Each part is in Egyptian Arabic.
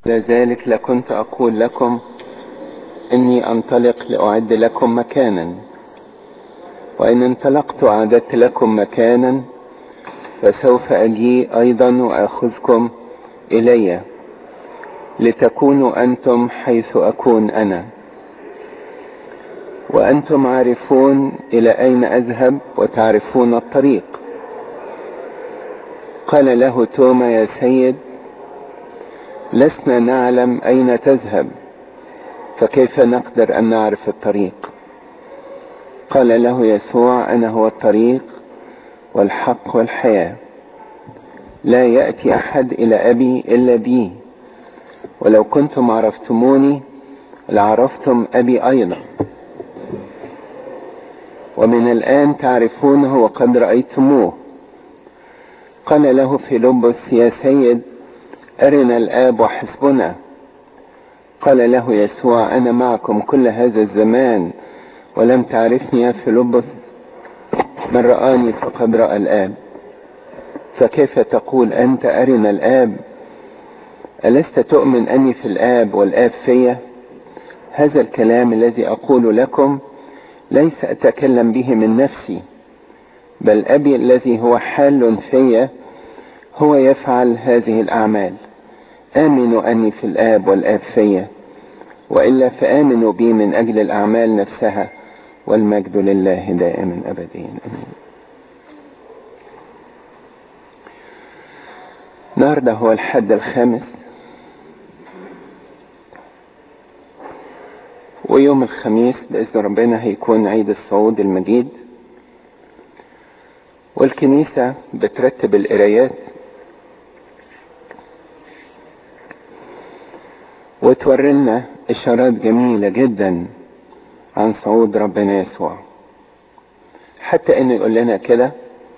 لذلك لكنت أقول لكم إني أنطلق لأعد لكم مكانا وإن انطلقت وأعددت لكم مكانا فسوف أجيء أيضا وأخذكم إلي لتكونوا أنتم حيث أكون أنا وأنتم عارفون إلى أين أذهب وتعرفون الطريق قال له توما يا سيد لسنا نعلم أين تذهب فكيف نقدر أن نعرف الطريق قال له يسوع أنا هو الطريق والحق والحياة لا يأتي أحد إلى أبي إلا بي ولو كنتم عرفتموني لعرفتم أبي أيضا ومن الآن تعرفونه وقد رأيتموه قال له فيلبس يا سيد أرنا الآب وحسبنا قال له يسوع أنا معكم كل هذا الزمان ولم تعرفني يا فيلبس من رآني فقد رأى الآب فكيف تقول أنت أرنا الآب ألست تؤمن أني في الآب والآب فيا هذا الكلام الذي أقول لكم ليس أتكلم به من نفسي بل أبي الذي هو حال فيا هو يفعل هذه الأعمال آمنوا أني في الآب والآب فيا وإلا فآمنوا بي من أجل الأعمال نفسها والمجد لله دائما أبديا أمين النهاردة هو الحد الخامس ويوم الخميس بإذن ربنا هيكون عيد الصعود المجيد والكنيسة بترتب القرايات وتوري لنا إشارات جميلة جدا عن صعود ربنا يسوع حتى إنه يقول لنا كده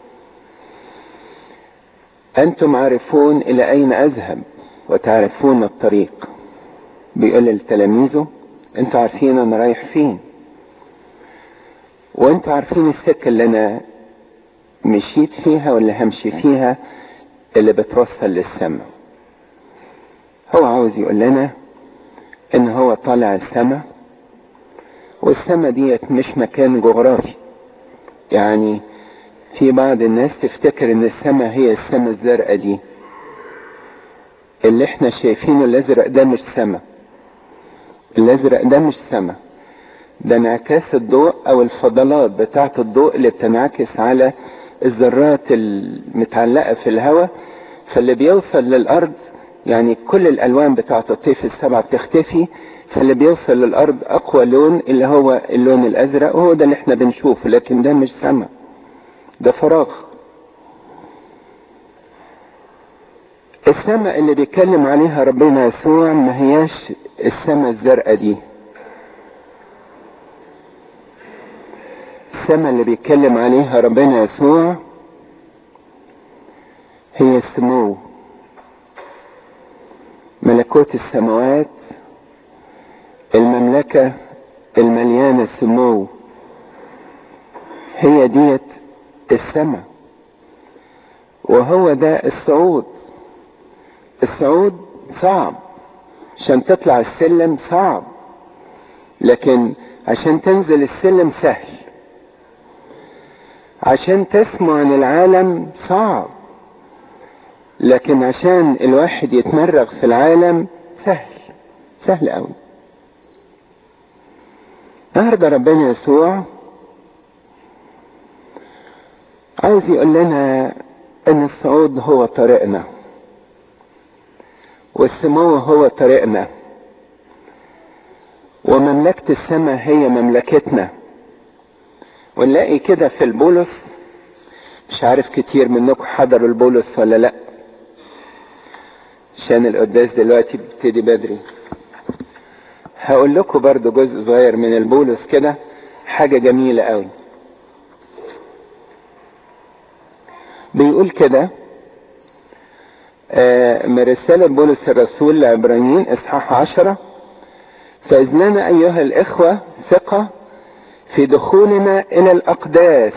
أنتم عارفون إلى أين أذهب وتعرفون الطريق بيقول لتلاميذه أنتوا عارفين أنا رايح فين وأنتوا عارفين السكة اللي أنا مشيت فيها ولا همشي فيها اللي بتوصل للسماء هو عاوز يقول لنا ان هو طالع السماء والسماء ديت مش مكان جغرافي يعني في بعض الناس تفتكر ان السماء هي السماء الزرقاء دي اللي احنا شايفينه الازرق ده مش سماء الازرق ده مش سماء ده انعكاس الضوء او الفضلات بتاعة الضوء اللي بتنعكس على الذرات المتعلقة في الهواء فاللي بيوصل للارض يعني كل الالوان بتاعة الطيف السبعة بتختفي فاللي بيوصل للارض اقوى لون اللي هو اللون الازرق وهو ده اللي احنا بنشوفه لكن ده مش سماء ده فراغ السماء اللي بيتكلم عليها ربنا يسوع ما هياش السماء الزرقاء دي السماء اللي بيتكلم عليها ربنا يسوع هي السمو ملكوت السماوات المملكة المليانة سمو هي ديت السماء وهو ده الصعود الصعود صعب عشان تطلع السلم صعب لكن عشان تنزل السلم سهل عشان تسمع عن العالم صعب لكن عشان الواحد يتمرغ في العالم سهل سهل قوي النهارده ربنا يسوع عايز يقول لنا ان الصعود هو طريقنا والسمو هو طريقنا ومملكة السماء هي مملكتنا ونلاقي كده في البولس مش عارف كتير منكم حضروا البولس ولا لا عشان القداس دلوقتي بيبتدي بدري هقول لكم برضو جزء صغير من البولس كده حاجة جميلة قوي بيقول كده من رسالة بولس الرسول لعبرانيين اصحاح عشرة فإذ لنا أيها الإخوة ثقة في دخولنا إلى الأقداس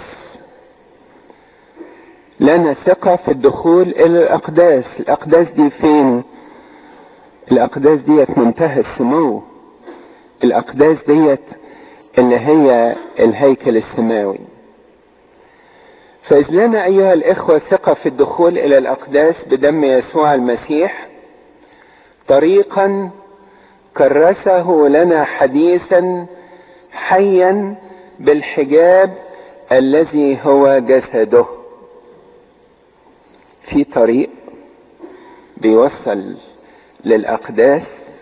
لنا ثقة في الدخول إلى الأقداس الأقداس دي فين الأقداس ديت منتهى السمو الأقداس ديت اللي هي الهيكل السماوي فإذ لنا أيها الإخوة ثقة في الدخول إلى الأقداس بدم يسوع المسيح طريقا كرسه لنا حديثا حيا بالحجاب الذي هو جسده في طريق بيوصل للأقداس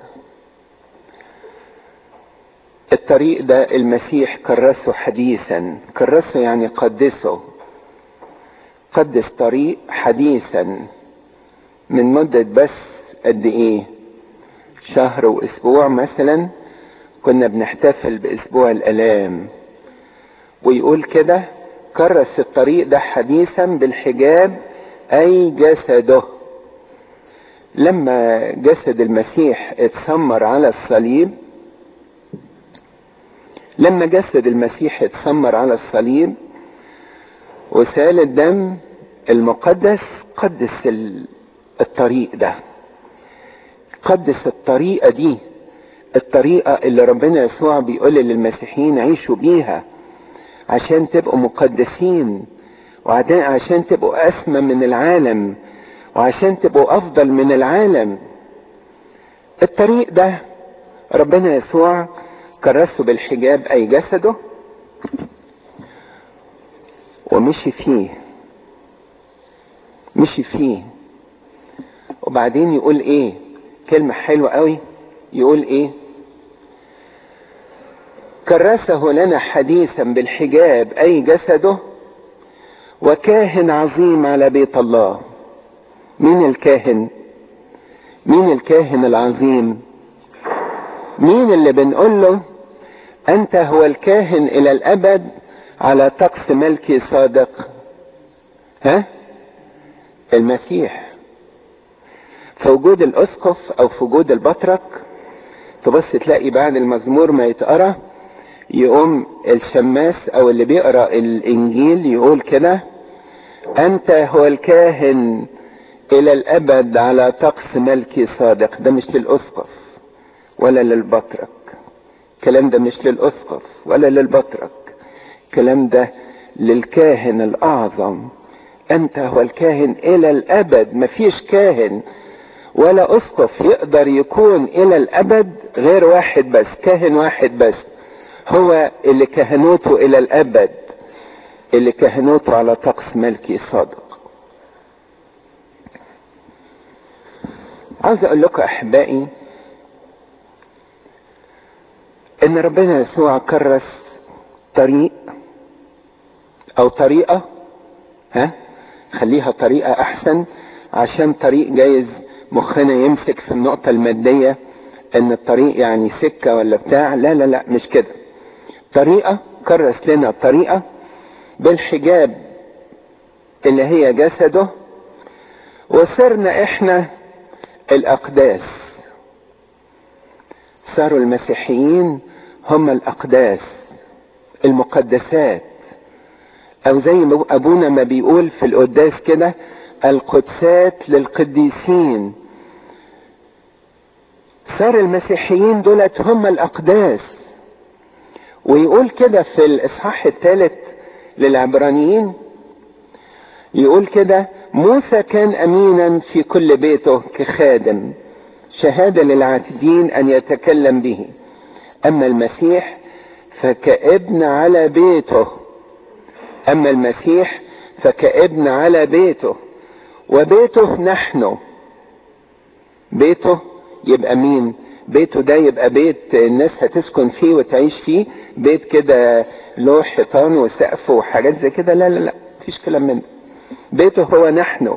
الطريق ده المسيح كرسه حديثا كرسه يعني قدسه قدس طريق حديثا من مدة بس قد ايه شهر واسبوع مثلا كنا بنحتفل باسبوع الالام ويقول كده كرس الطريق ده حديثا بالحجاب اي جسده لما جسد المسيح اتسمر على الصليب لما جسد المسيح اتسمر على الصليب وسال الدم المقدس قدس الطريق ده قدس الطريقة دي الطريقة اللي ربنا يسوع بيقول للمسيحيين عيشوا بيها عشان تبقوا مقدسين وعشان تبقوا أسمى من العالم وعشان تبقوا أفضل من العالم الطريق ده ربنا يسوع كرسه بالحجاب أي جسده ومشي فيه مشي فيه وبعدين يقول ايه كلمة حلوة قوي يقول ايه كرسه لنا حديثا بالحجاب اي جسده وكاهن عظيم على بيت الله مين الكاهن مين الكاهن العظيم مين اللي بنقول له انت هو الكاهن الى الابد على طقس ملكي صادق ها المسيح في وجود الاسقف او في وجود البطرك تبص تلاقي بعد المزمور ما يتقرا يقوم الشماس او اللي بيقرا الانجيل يقول كده انت هو الكاهن الى الابد على طقس ملكي صادق ده مش للاسقف ولا للبطرك الكلام ده مش للاسقف ولا للبطرك الكلام ده للكاهن الاعظم انت هو الكاهن الى الابد مفيش كاهن ولا اسقف يقدر يكون الى الابد غير واحد بس كاهن واحد بس هو اللي كهنوته الى الابد اللي كهنوته على طقس ملكي صادق عاوز اقول لكم احبائي ان ربنا يسوع كرس طريق او طريقة ها خليها طريقة احسن عشان طريق جايز مخنا يمسك في النقطة المادية ان الطريق يعني سكة ولا بتاع لا لا لا مش كده طريقة كرس لنا طريقة بالحجاب اللي هي جسده وصرنا احنا الاقداس صاروا المسيحيين هم الاقداس المقدسات او زي ما ابونا ما بيقول في القداس كده القدسات للقديسين صار المسيحيين دولت هم الاقداس ويقول كده في الاصحاح الثالث للعبرانيين يقول كده موسى كان امينا في كل بيته كخادم شهاده للعاتدين ان يتكلم به اما المسيح فكابن على بيته اما المسيح فكابن على بيته وبيته نحن بيته يبقى مين بيته ده يبقى بيت الناس هتسكن فيه وتعيش فيه بيت كده له حيطان وسقف وحاجات زي كده لا لا لا مفيش كلام من ده بيته هو نحن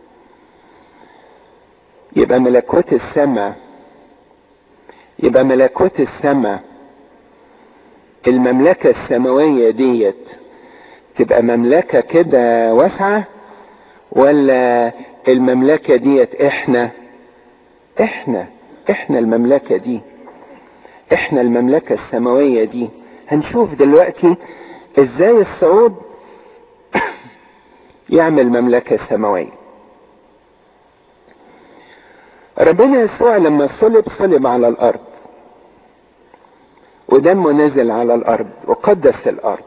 يبقى ملكوت السماء يبقى ملكوت السماء المملكة السماوية ديت تبقى مملكة كده واسعة ولا المملكة ديت احنا احنا احنا المملكة دي احنا المملكة السماوية دي هنشوف دلوقتي ازاي الصعود يعمل مملكة سماوية ربنا يسوع لما صلب صلب على الارض ودمه نزل على الارض وقدس الارض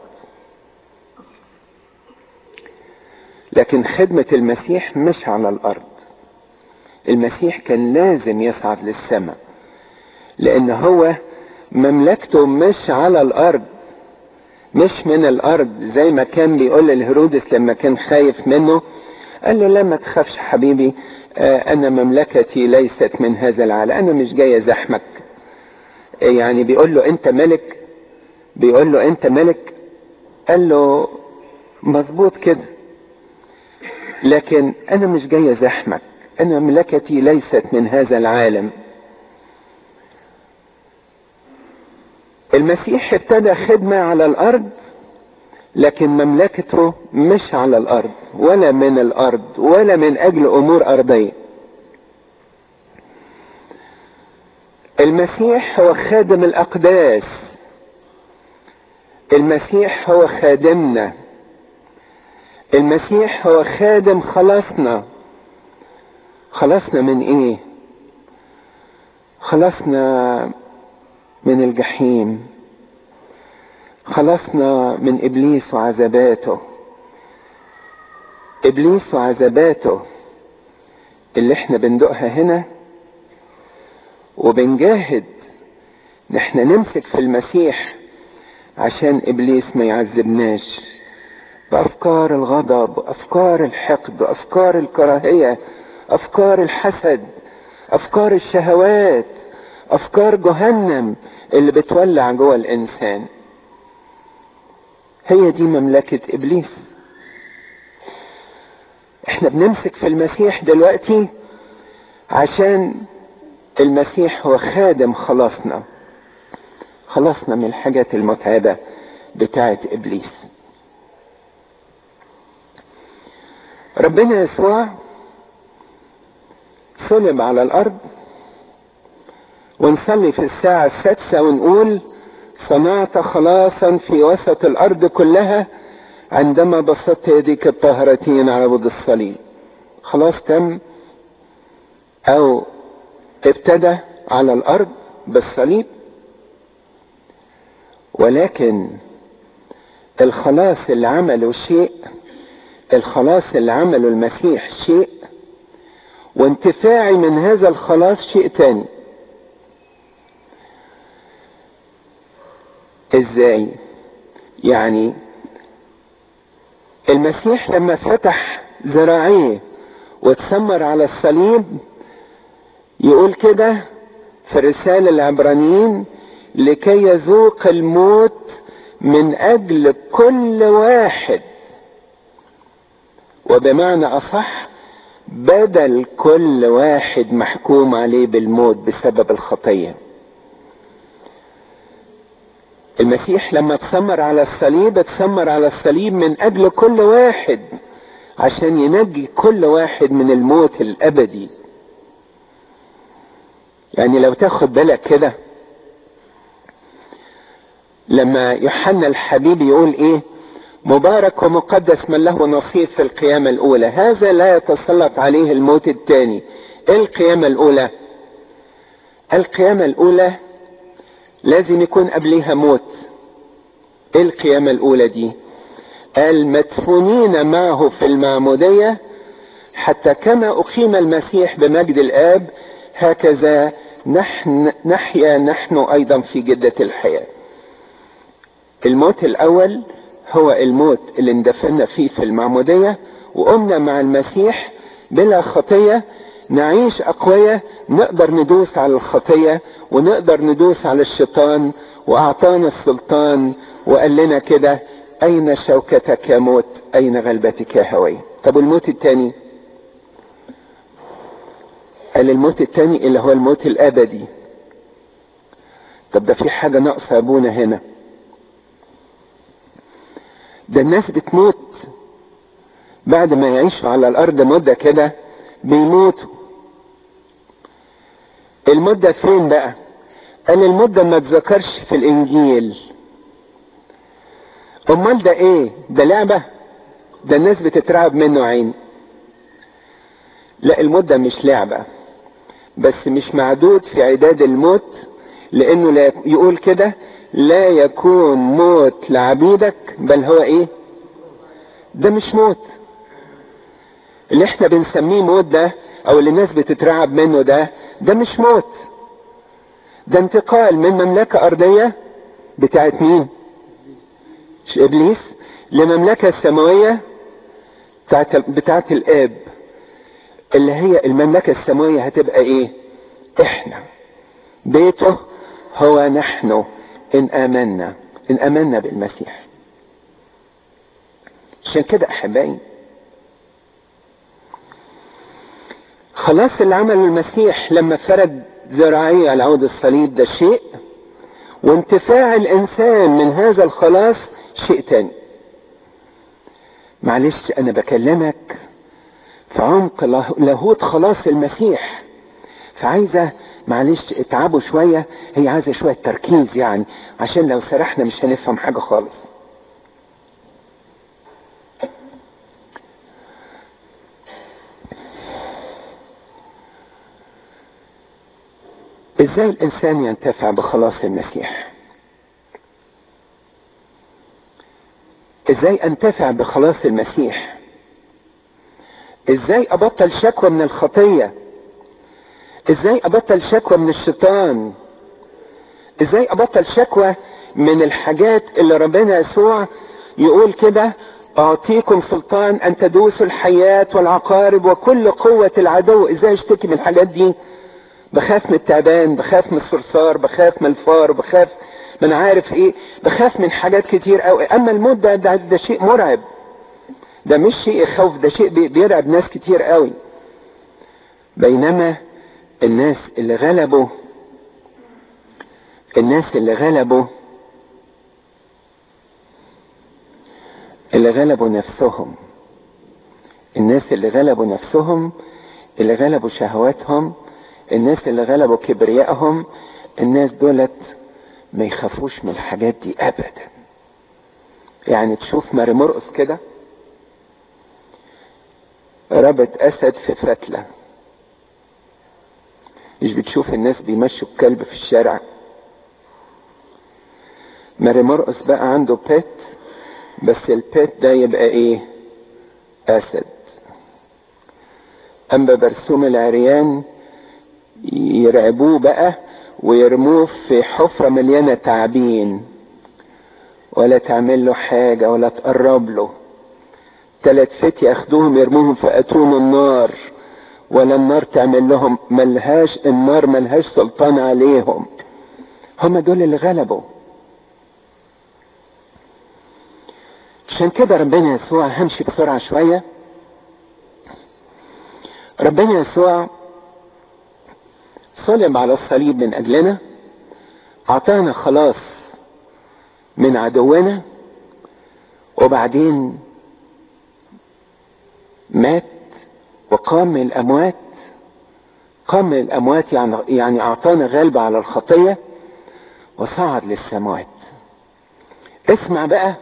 لكن خدمة المسيح مش على الارض المسيح كان لازم يصعد للسماء لان هو مملكته مش على الارض مش من الارض زي ما كان بيقول لهرودس لما كان خايف منه قال له لا ما تخافش حبيبي آه انا مملكتي ليست من هذا العالم انا مش جاي ازحمك يعني بيقول له انت ملك بيقول له انت ملك قال له مظبوط كده لكن انا مش جاي ازحمك انا مملكتي ليست من هذا العالم المسيح ابتدى خدمة على الارض لكن مملكته مش على الارض ولا من الارض ولا من اجل امور ارضيه المسيح هو خادم الاقداس المسيح هو خادمنا المسيح هو خادم خلاصنا خلصنا من ايه خلصنا من الجحيم خلصنا من ابليس وعذاباته ابليس وعذاباته اللي احنا بندقها هنا وبنجاهد نحن نمسك في المسيح عشان ابليس ما يعذبناش بافكار الغضب افكار الحقد افكار الكراهيه افكار الحسد افكار الشهوات افكار جهنم اللي بتولع جوه الانسان هي دي مملكة ابليس احنا بنمسك في المسيح دلوقتي عشان المسيح هو خادم خلاصنا خلصنا من الحاجات المتعبة بتاعت ابليس ربنا يسوع صلب على الارض ونصلي في الساعة السادسة ونقول صنعت خلاصا في وسط الارض كلها عندما بسطت يديك الطاهرتين على عود الصليب خلاص تم او ابتدى على الارض بالصليب ولكن الخلاص اللي عمله شيء الخلاص اللي عمله المسيح شيء وانتفاعي من هذا الخلاص شيء تاني ازاي يعني المسيح لما فتح ذراعيه واتسمر على الصليب يقول كده في الرسالة العبرانيين لكي يذوق الموت من اجل كل واحد وبمعنى اصح بدل كل واحد محكوم عليه بالموت بسبب الخطيه المسيح لما اتسمر على الصليب اتسمر على الصليب من اجل كل واحد عشان ينجي كل واحد من الموت الابدي يعني لو تاخد بالك كده لما يوحنا الحبيب يقول ايه مبارك ومقدس من له نصيب في القيامة الاولى هذا لا يتسلط عليه الموت الثاني ايه القيامة الاولى القيامة الاولى لازم يكون قبلها موت ايه القيامة الاولى دي قال مدفونين معه في المعمودية حتى كما اقيم المسيح بمجد الاب هكذا نحن نحيا نحن ايضا في جدة الحياة الموت الاول هو الموت اللي اندفنا فيه في المعمودية وقمنا مع المسيح بلا خطية نعيش اقوياء نقدر ندوس على الخطية ونقدر ندوس على الشيطان واعطانا السلطان وقال لنا كده اين شوكتك يا موت اين غلبتك يا هوي طب الموت التاني قال الموت التاني اللي هو الموت الابدي طب ده في حاجة ناقصة ابونا هنا ده الناس بتموت بعد ما يعيشوا على الارض مدة كده بيموتوا المدة فين بقى قال المدة ما تذكرش في الانجيل امال ده ايه ده لعبة ده الناس بتترعب منه عين لا المدة مش لعبة بس مش معدود في عداد الموت لانه لا يقول كده لا يكون موت لعبيدك بل هو ايه ده مش موت اللي احنا بنسميه موت ده او اللي الناس بتترعب منه ده ده مش موت ده انتقال من مملكة ارضية بتاعت مين مش ابليس لمملكة سماوية بتاعت, بتاعت الاب اللي هي المملكة السماوية هتبقى ايه احنا بيته هو نحن ان امنا ان امنا بالمسيح عشان كده احبائي خلاص اللي عمله المسيح لما فرد ذراعيه على عود الصليب ده شيء وانتفاع الانسان من هذا الخلاص شيء تاني معلش انا بكلمك في عمق لاهوت خلاص المسيح فعايزة معلش اتعبوا شوية هي عايزة شوية تركيز يعني عشان لو سرحنا مش هنفهم حاجة خالص ازاي الانسان ينتفع بخلاص المسيح ازاي انتفع بخلاص المسيح ازاي ابطل شكوى من الخطية ازاي ابطل شكوى من الشيطان ازاي ابطل شكوى من الحاجات اللي ربنا يسوع يقول كده اعطيكم سلطان ان تدوسوا الحياة والعقارب وكل قوة العدو ازاي اشتكي من الحاجات دي بخاف من التعبان بخاف من الصرصار بخاف من الفار بخاف من عارف ايه بخاف من حاجات كتير قوي اما الموت ده, ده, ده شيء مرعب ده مش شيء خوف ده شيء بيرعب ناس كتير قوي بينما الناس اللي غلبوا الناس اللي غلبوا اللي غلبوا نفسهم الناس اللي غلبوا نفسهم اللي غلبوا شهواتهم الناس اللي غلبوا كبريائهم الناس دولت ما يخافوش من الحاجات دي ابدا يعني تشوف ماري مرقص كده ربط اسد في فتله مش بتشوف الناس بيمشوا الكلب في الشارع ماري مرقص بقى عنده بيت بس البيت ده يبقى ايه اسد اما برسوم العريان يرعبوه بقى ويرموه في حفرة مليانة تعابين ولا تعمل له حاجة ولا تقرب له تلات فتي ياخدوهم يرموهم في اتون النار ولا النار تعمل لهم ملهاش النار ملهاش سلطان عليهم هم دول اللي غلبوا عشان كده ربنا يسوع همشي بسرعة شوية ربنا يسوع صلب على الصليب من اجلنا اعطانا خلاص من عدونا وبعدين مات وقام من الاموات قام من الاموات يعني يعني اعطانا غلبة على الخطية وصعد للسماوات اسمع بقى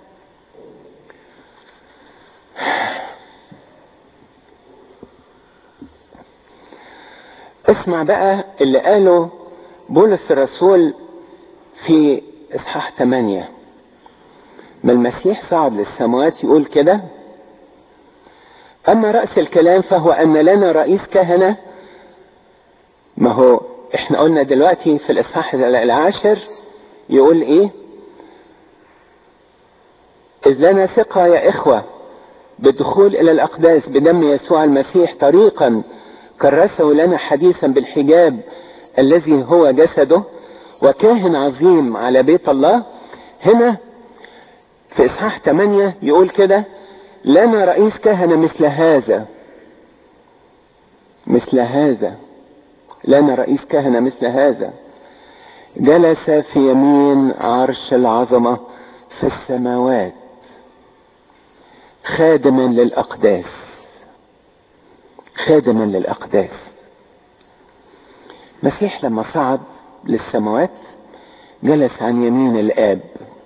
اسمع بقى اللي قاله بولس الرسول في اصحاح 8 ما المسيح صعد للسماوات يقول كده اما رأس الكلام فهو ان لنا رئيس كهنة ما هو احنا قلنا دلوقتي في الاصحاح العاشر يقول ايه اذ لنا ثقة يا اخوة بالدخول الى الاقداس بدم يسوع المسيح طريقا كرسه لنا حديثا بالحجاب الذي هو جسده وكاهن عظيم على بيت الله هنا في اصحاح 8 يقول كده لنا رئيس كهنة مثل هذا مثل هذا لنا رئيس كهنة مثل هذا جلس في يمين عرش العظمة في السماوات خادما للأقداس خادما للأقداس مسيح لما صعد للسماوات جلس عن يمين الآب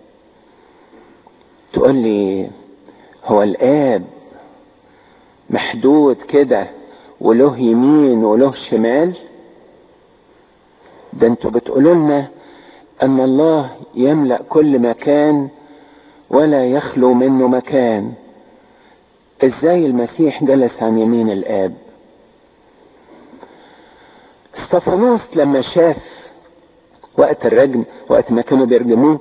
تقول لي هو الآب محدود كده وله يمين وله شمال ده انتوا بتقولوا لنا ان الله يملأ كل مكان ولا يخلو منه مكان ازاي المسيح جلس عن يمين الاب استفانوس لما شاف وقت الرجم وقت ما كانوا بيرجموه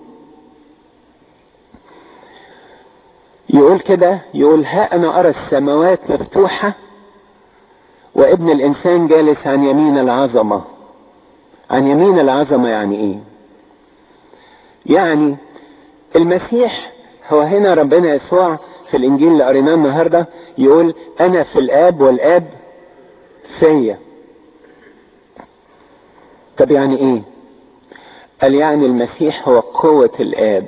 يقول كده يقول ها انا ارى السماوات مفتوحة وابن الانسان جالس عن يمين العظمة عن يمين العظمة يعني ايه يعني المسيح هو هنا ربنا يسوع في الانجيل اللي قريناه النهارده يقول انا في الاب والاب فيا طب يعني ايه قال يعني المسيح هو قوة الاب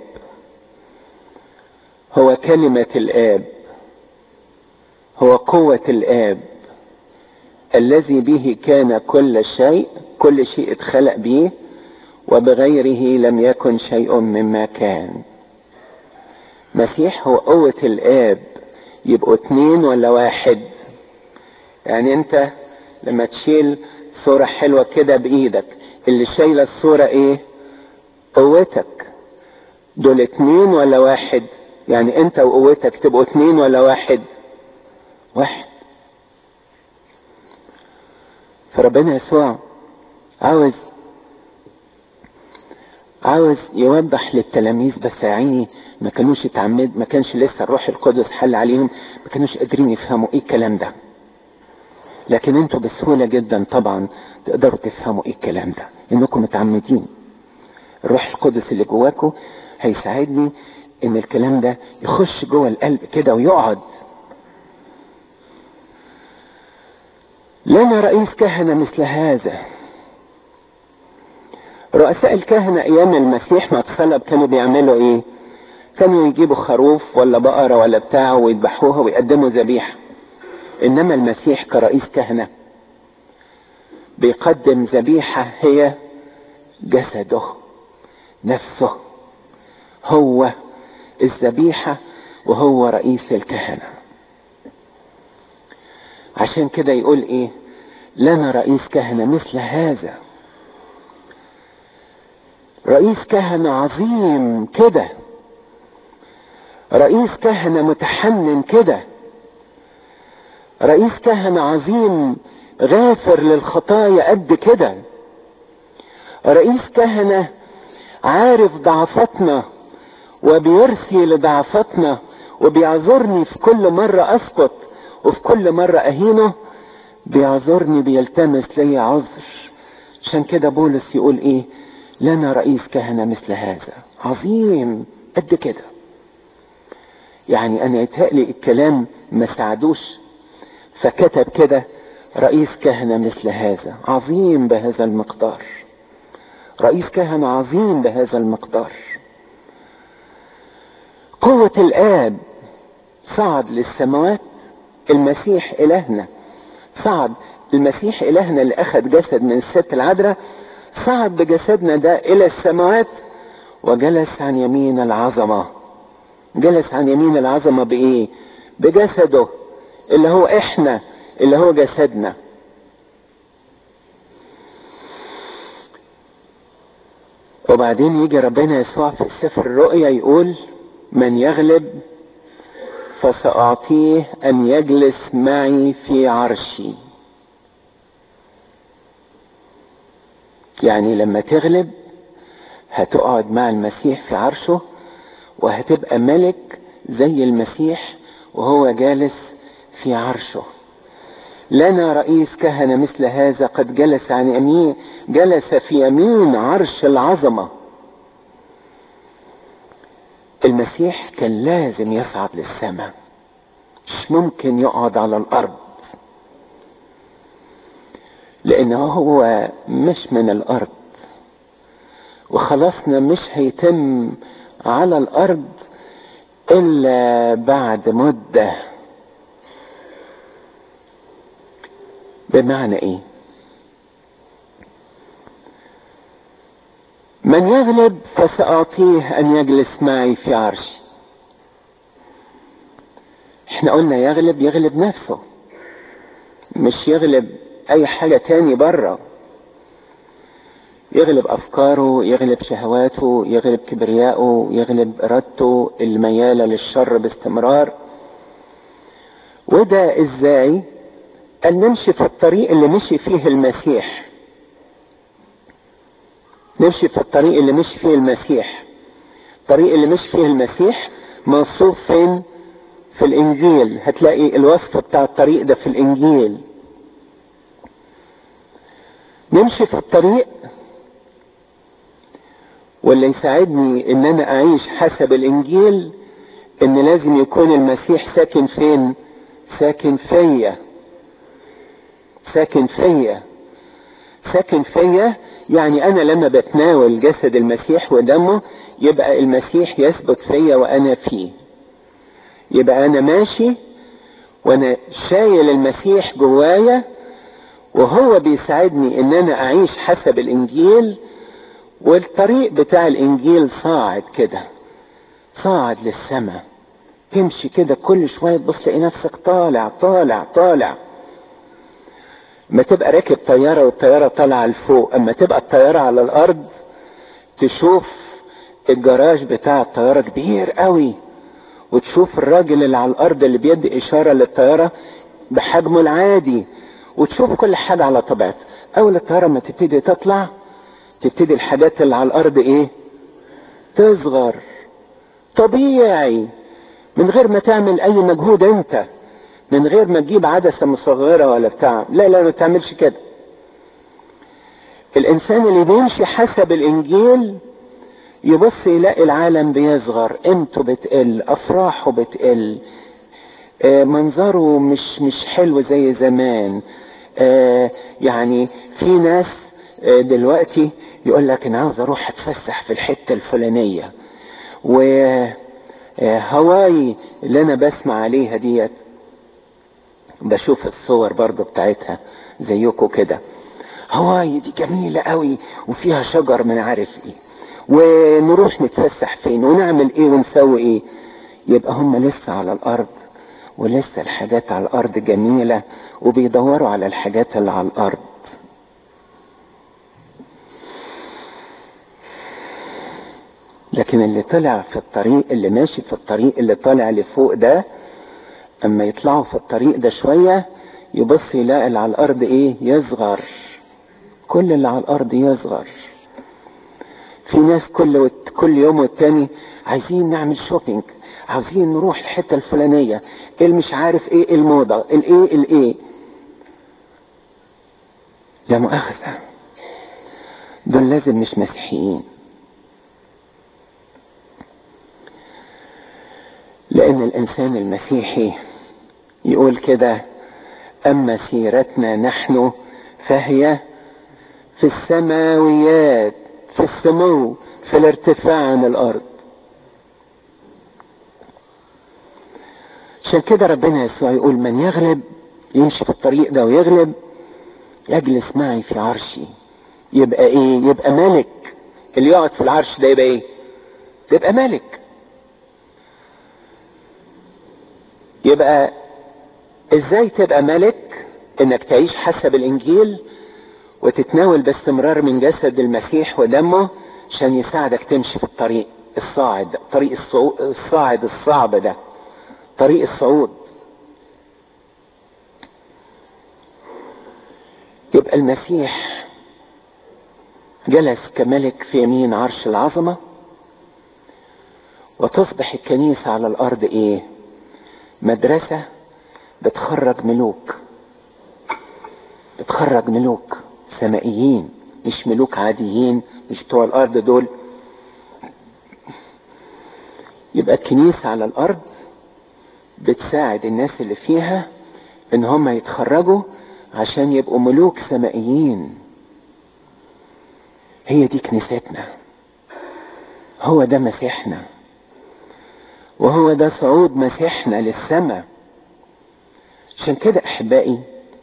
هو كلمة الاب هو قوة الاب الذي به كان كل شيء كل شيء اتخلق به وبغيره لم يكن شيء مما كان مسيح هو قوة الآب يبقوا اتنين ولا واحد يعني انت لما تشيل صورة حلوة كده بإيدك اللي شايلة الصورة ايه قوتك دول اتنين ولا واحد يعني انت وقوتك تبقوا اتنين ولا واحد واحد فربنا يسوع عاوز عاوز يوضح للتلاميذ بس يا عيني ما كانوش يتعمد ما كانش لسه الروح القدس حل عليهم ما كانوش قادرين يفهموا ايه الكلام ده لكن انتوا بسهولة جدا طبعا تقدروا تفهموا ايه الكلام ده انكم متعمدين الروح القدس اللي جواكم هيساعدني ان الكلام ده يخش جوه القلب كده ويقعد لنا رئيس كهنة مثل هذا رؤساء الكهنة ايام المسيح ما اتصلب كانوا بيعملوا ايه كانوا يجيبوا خروف ولا بقرة ولا بتاع ويذبحوها ويقدموا ذبيحة انما المسيح كرئيس كهنة بيقدم ذبيحة هي جسده نفسه هو الذبيحة وهو رئيس الكهنة عشان كده يقول ايه لنا رئيس كهنة مثل هذا رئيس كهنة عظيم كده رئيس كهنة متحنن كده رئيس كهنة عظيم غافر للخطايا قد كده رئيس كهنة عارف ضعفتنا وبيرثي لضعفتنا وبيعذرني في كل مرة اسقط وفي كل مرة اهينه بيعذرني بيلتمس لي عذر عشان كده بولس يقول ايه لنا رئيس كهنة مثل هذا عظيم قد كده يعني انا يتهيألي الكلام ما ساعدوش فكتب كده رئيس كهنة مثل هذا عظيم بهذا المقدار رئيس كهنة عظيم بهذا المقدار قوة الآب صعد للسماوات المسيح إلهنا صعد المسيح إلهنا اللي أخذ جسد من الست العذراء صعد بجسدنا ده إلى السماوات وجلس عن يمين العظمة جلس عن يمين العظمة بإيه؟ بجسده اللي هو إحنا اللي هو جسدنا وبعدين يجي ربنا يسوع في سفر الرؤيا يقول من يغلب فسأعطيه أن يجلس معي في عرشي يعني لما تغلب هتقعد مع المسيح في عرشه وهتبقى ملك زي المسيح وهو جالس في عرشه لنا رئيس كهنة مثل هذا قد جلس عن يمين جلس في يمين عرش العظمة المسيح كان لازم يصعد للسماء مش ممكن يقعد على الأرض لأنه هو مش من الأرض وخلاصنا مش هيتم على الأرض إلا بعد مدة بمعنى إيه؟ من يغلب فسأعطيه أن يجلس معي في عرشي احنا قلنا يغلب يغلب نفسه مش يغلب اي حاجة تاني بره يغلب افكاره يغلب شهواته يغلب كبرياءه يغلب ارادته الميالة للشر باستمرار وده ازاي ان نمشي في الطريق اللي مشي فيه المسيح نمشي في الطريق اللي مشي فيه المسيح الطريق اللي مشي فيه المسيح موصوف فين في الانجيل هتلاقي الوصف بتاع الطريق ده في الانجيل نمشي في الطريق واللي يساعدني ان انا اعيش حسب الانجيل ان لازم يكون المسيح ساكن فين ساكن فيا ساكن فيا ساكن فيا يعني انا لما بتناول جسد المسيح ودمه يبقى المسيح يثبت فيا وانا فيه يبقى انا ماشي وانا شايل المسيح جوايا وهو بيساعدني ان انا اعيش حسب الانجيل والطريق بتاع الانجيل صاعد كده صاعد للسماء تمشي كده كل شوية تبص تلاقي نفسك طالع طالع طالع ما تبقى راكب طيارة والطيارة طالعة لفوق اما تبقى الطيارة على الارض تشوف الجراج بتاع الطيارة كبير قوي وتشوف الراجل اللي على الارض اللي بيدي اشارة للطيارة بحجمه العادي وتشوف كل حاجة على طبيعته اول الطيارة ما تبتدي تطلع تبتدي الحاجات اللي على الارض ايه تصغر طبيعي من غير ما تعمل اي مجهود انت من غير ما تجيب عدسة مصغرة ولا بتاع لا لا ما تعملش كده الانسان اللي بيمشي حسب الانجيل يبص يلاقي العالم بيصغر قيمته بتقل افراحه بتقل آه منظره مش مش حلو زي زمان آه يعني في ناس آه دلوقتي يقول لك انا عاوز اروح اتفسح في الحته الفلانيه وهواي اللي انا بسمع عليها ديت بشوف الصور برضو بتاعتها زيكم كده هواي دي جميلة قوي وفيها شجر من عارف ايه ونروح نتفسح فين ونعمل ايه ونسوي ايه يبقى هم لسه على الارض ولسه الحاجات على الارض جميلة وبيدوروا على الحاجات اللي على الارض لكن اللي طلع في الطريق اللي ماشي في الطريق اللي طالع لفوق ده اما يطلعوا في الطريق ده شوية يبص يلاقي اللي على الارض ايه يصغر كل اللي على الارض يصغر في ناس كل كل يوم والتاني عايزين نعمل شوبينج عاوزين نروح الحتة الفلانية اللي مش عارف ايه الموضة الايه الايه لا مؤاخذة دول لازم مش مسيحيين لأن الإنسان المسيحي يقول كده أما سيرتنا نحن فهي في السماويات في السمو في الارتفاع عن الأرض عشان كده ربنا يسوع يقول من يغلب يمشي في الطريق ده ويغلب يجلس معي في عرشي يبقى ايه يبقى ملك اللي يقعد في العرش ده يبقى ايه يبقى ملك يبقى ازاي تبقى ملك انك تعيش حسب الانجيل وتتناول باستمرار من جسد المسيح ودمه عشان يساعدك تمشي في الطريق الصاعد طريق الصاعد الصعب ده طريق الصعود يبقى المسيح جلس كملك في يمين عرش العظمة وتصبح الكنيسة على الأرض إيه مدرسة بتخرج ملوك بتخرج ملوك سمائيين مش ملوك عاديين مش بتوع الأرض دول يبقى الكنيسة على الأرض بتساعد الناس اللي فيها ان هم يتخرجوا عشان يبقوا ملوك سمائيين هي دي كنيستنا هو ده مسيحنا وهو ده صعود مسيحنا للسماء عشان كده احبائي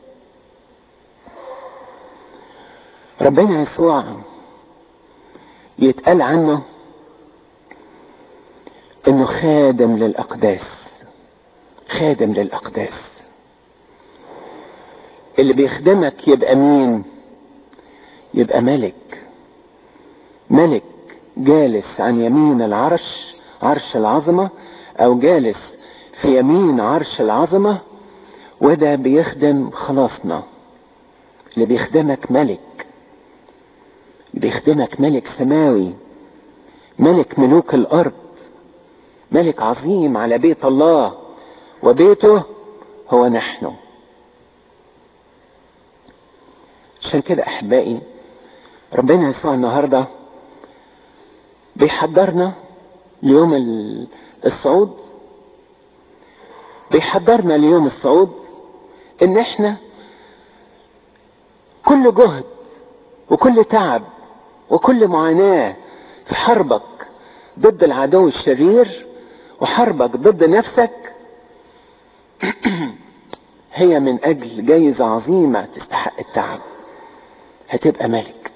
ربنا يسوع يتقال عنه انه خادم للاقداس خادم للاقداس اللي بيخدمك يبقى مين يبقى ملك ملك جالس عن يمين العرش عرش العظمة او جالس في يمين عرش العظمة وده بيخدم خلاصنا اللي بيخدمك ملك بيخدمك ملك سماوي ملك ملوك الارض ملك عظيم على بيت الله وبيته هو نحن عشان كده احبائي ربنا يسوع النهارده بيحضرنا ليوم الصعود بيحضرنا ليوم الصعود ان احنا كل جهد وكل تعب وكل معاناة في حربك ضد العدو الشرير وحربك ضد نفسك هي من اجل جايزة عظيمة تستحق التعب هتبقى ملك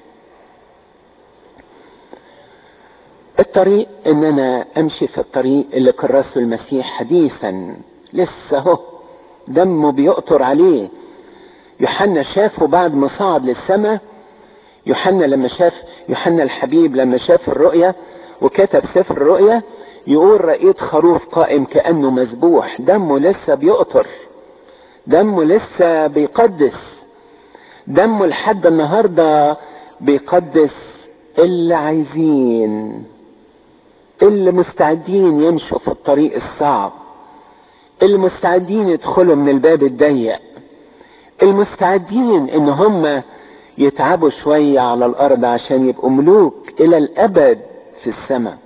الطريق ان انا امشي في الطريق اللي كرسه المسيح حديثا لسه اهو دمه بيقطر عليه يوحنا شافه بعد ما صعد للسماء يوحنا لما شاف يوحنا الحبيب لما شاف الرؤيا وكتب سفر الرؤيا يقول رأيت خروف قائم كأنه مذبوح دمه لسه بيقطر دمه لسه بيقدس دمه لحد النهارده بيقدس اللي عايزين اللي مستعدين يمشوا في الطريق الصعب اللي مستعدين يدخلوا من الباب الضيق المستعدين ان هم يتعبوا شوية على الارض عشان يبقوا ملوك الى الابد في السماء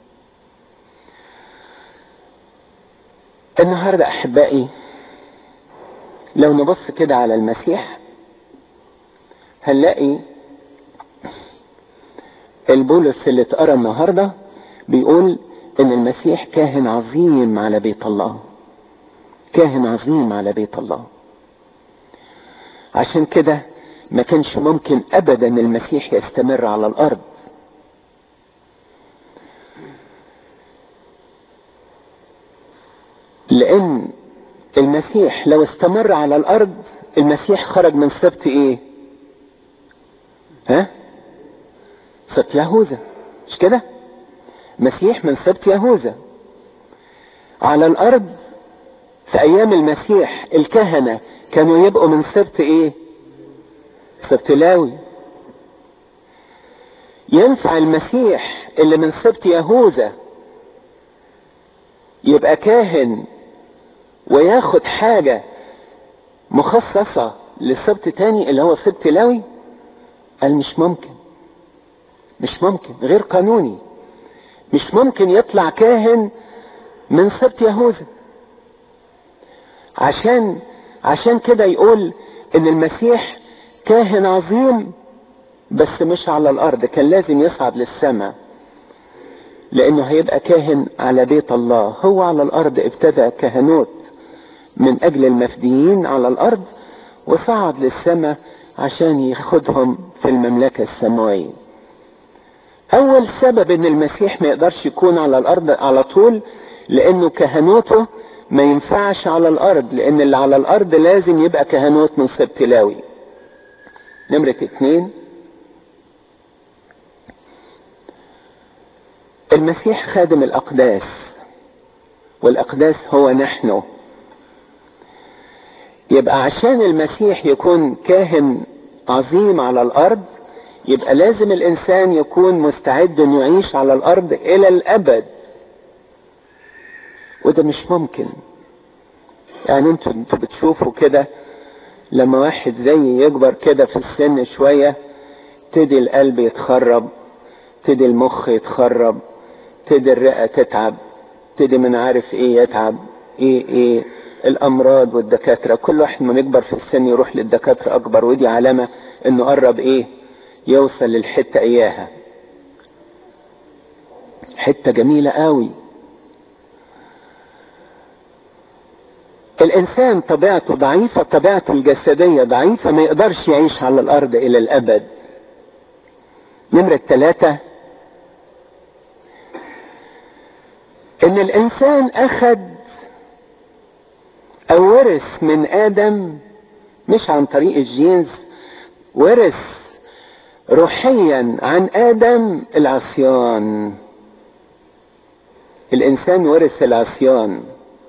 النهاردة احبائي لو نبص كده على المسيح هنلاقي البولس اللي اتقرا النهارده بيقول ان المسيح كاهن عظيم على بيت الله كاهن عظيم على بيت الله عشان كده ما كانش ممكن ابدا المسيح يستمر على الارض لان المسيح لو استمر على الارض المسيح خرج من سبط ايه ها سبط يهوذا مش كده مسيح من سبط يهوذا على الارض في ايام المسيح الكهنة كانوا يبقوا من سبط ايه سبط لاوي ينفع المسيح اللي من سبط يهوذا يبقى كاهن وياخد حاجة مخصصة لسبط تاني اللي هو سبط لاوي قال مش ممكن مش ممكن غير قانوني مش ممكن يطلع كاهن من سبط يهوذا عشان عشان كده يقول ان المسيح كاهن عظيم بس مش على الارض كان لازم يصعد للسماء لانه هيبقى كاهن على بيت الله هو على الارض ابتدى كهنوت من اجل المفديين على الارض وصعد للسماء عشان ياخدهم في المملكة السماوية اول سبب ان المسيح ما يقدرش يكون على الارض على طول لانه كهنوته ما ينفعش على الارض لان اللي على الارض لازم يبقى كهنوت من سبط لاوي نمرة اتنين المسيح خادم الاقداس والاقداس هو نحن يبقى عشان المسيح يكون كاهن عظيم على الارض يبقى لازم الانسان يكون مستعد انه يعيش على الارض الى الابد وده مش ممكن يعني انتوا انتوا بتشوفوا كده لما واحد زي يكبر كده في السن شوية تدي القلب يتخرب تدي المخ يتخرب تدي الرئة تتعب تدي من عارف ايه يتعب ايه ايه الامراض والدكاترة كل واحد ما يكبر في السن يروح للدكاترة اكبر ودي علامة انه قرب ايه يوصل للحتة اياها حتة جميلة قوي الانسان طبيعته ضعيفة طبيعته الجسدية ضعيفة ما يقدرش يعيش على الارض الى الابد نمرة ثلاثة ان الانسان اخذ او ورث من ادم مش عن طريق الجينز ورث روحيا عن ادم العصيان الانسان ورث العصيان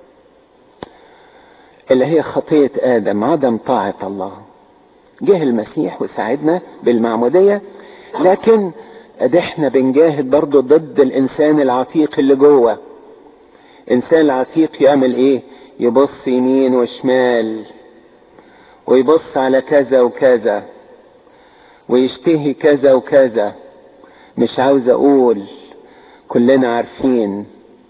اللي هي خطية ادم عدم طاعة الله جه المسيح وساعدنا بالمعمودية لكن ادي احنا بنجاهد برضو ضد الانسان العتيق اللي جوه انسان العتيق يعمل ايه يبص يمين وشمال ويبص على كذا وكذا ويشتهي كذا وكذا مش عاوز اقول كلنا عارفين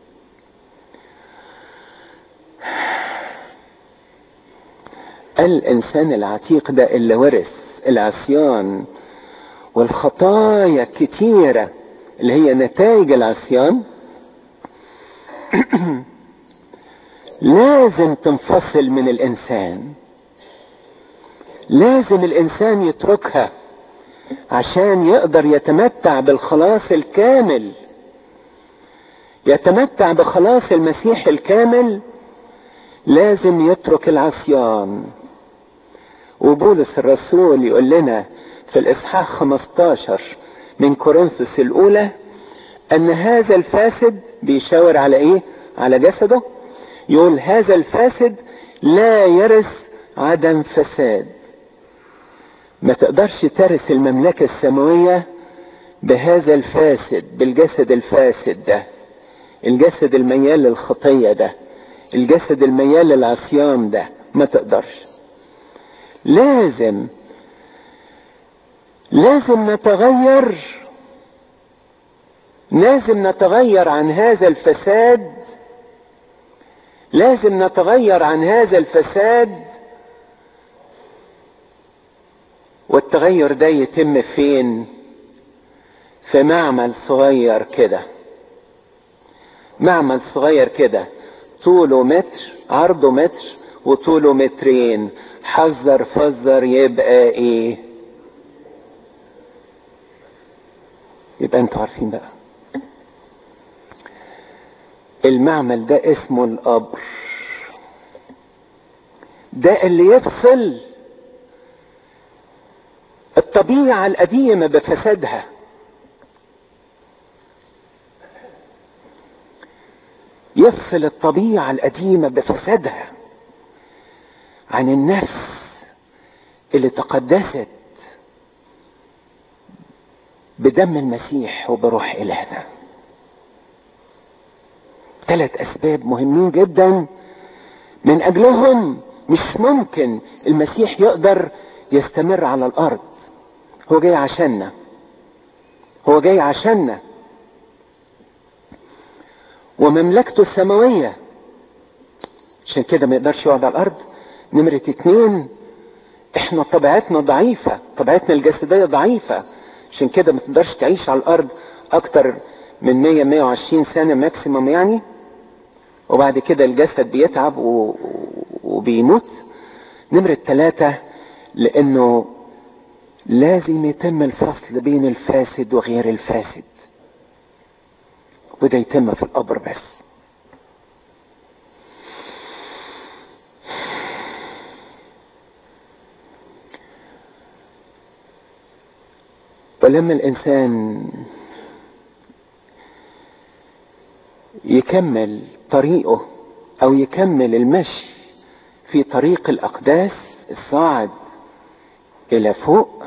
الانسان العتيق ده اللي ورث العصيان والخطايا الكتيرة اللي هي نتائج العصيان لازم تنفصل من الانسان لازم الانسان يتركها عشان يقدر يتمتع بالخلاص الكامل يتمتع بخلاص المسيح الكامل لازم يترك العصيان وبولس الرسول يقول لنا في الاصحاح 15 من كورنثوس الاولى ان هذا الفاسد بيشاور على ايه على جسده يقول هذا الفاسد لا يرث عدم فساد ما تقدرش ترث المملكة السماوية بهذا الفاسد بالجسد الفاسد ده الجسد الميال للخطية ده الجسد الميال للعصيان ده ما تقدرش لازم لازم نتغير لازم نتغير عن هذا الفساد لازم نتغير عن هذا الفساد والتغير ده يتم فين في معمل صغير كده معمل صغير كده طوله متر عرضه متر وطوله مترين حذر فذر يبقى ايه يبقى انتوا عارفين بقى المعمل ده اسمه القبر ده اللي يفصل الطبيعة القديمة بفسادها يفصل الطبيعة القديمة بفسادها عن النفس اللي تقدست بدم المسيح وبروح إلهنا ثلاث أسباب مهمين جدا من أجلهم مش ممكن المسيح يقدر يستمر على الأرض هو جاي عشاننا هو جاي عشاننا ومملكته السماوية عشان كده ما يقدرش يقعد على الأرض نمرة اتنين احنا طبيعتنا ضعيفة طبيعتنا الجسدية ضعيفة عشان كده ما تقدرش تعيش على الأرض أكتر من 100 120 سنة ماكسيموم يعني وبعد كده الجسد بيتعب و... وبيموت نمرة ثلاثة لأنه لازم يتم الفصل بين الفاسد وغير الفاسد وده يتم في القبر بس ولما الإنسان يكمل طريقه أو يكمل المشي في طريق الأقداس الصاعد إلى فوق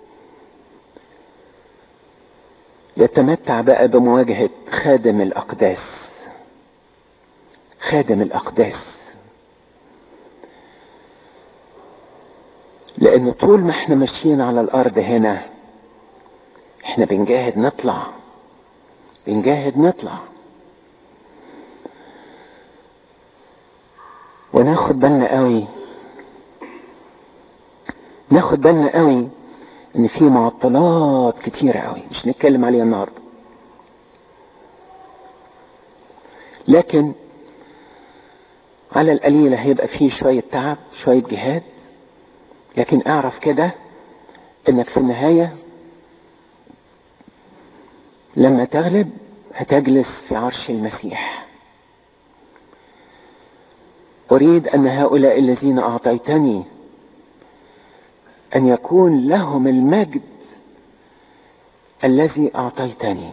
يتمتع بقى بمواجهة خادم الأقداس خادم الأقداس لأن طول ما احنا ماشيين على الأرض هنا احنا بنجاهد نطلع بنجاهد نطلع وناخد بالنا قوي ناخد بالنا قوي ان في معطلات كتيرة قوي مش نتكلم عليها النهاردة لكن على القليلة هيبقى فيه شوية تعب شوية جهاد لكن اعرف كده انك في النهاية لما تغلب هتجلس في عرش المسيح اريد ان هؤلاء الذين اعطيتني ان يكون لهم المجد الذي اعطيتني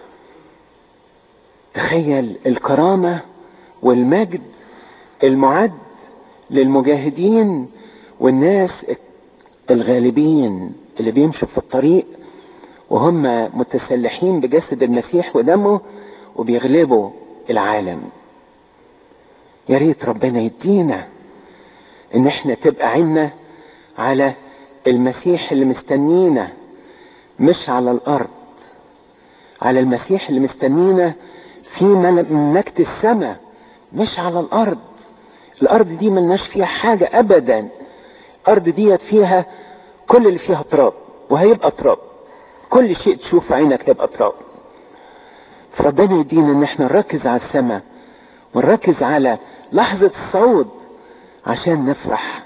تخيل الكرامة والمجد المعد للمجاهدين والناس الغالبين اللي بيمشوا في الطريق وهم متسلحين بجسد المسيح ودمه وبيغلبوا العالم يا ريت ربنا يدينا ان احنا تبقى عيننا على المسيح اللي مستنينا مش على الارض على المسيح اللي مستنينا في مملكة السماء مش على الارض الارض دي ملناش فيها حاجة ابدا الارض ديت فيها كل اللي فيها تراب وهيبقى تراب كل شيء تشوف عينك هيبقى تراب فربنا يدينا ان احنا نركز على السماء ونركز على لحظة الصعود عشان نفرح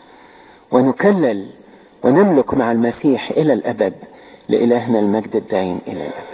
ونكلل ونملك مع المسيح الى الابد لالهنا المجد الدائم الى الابد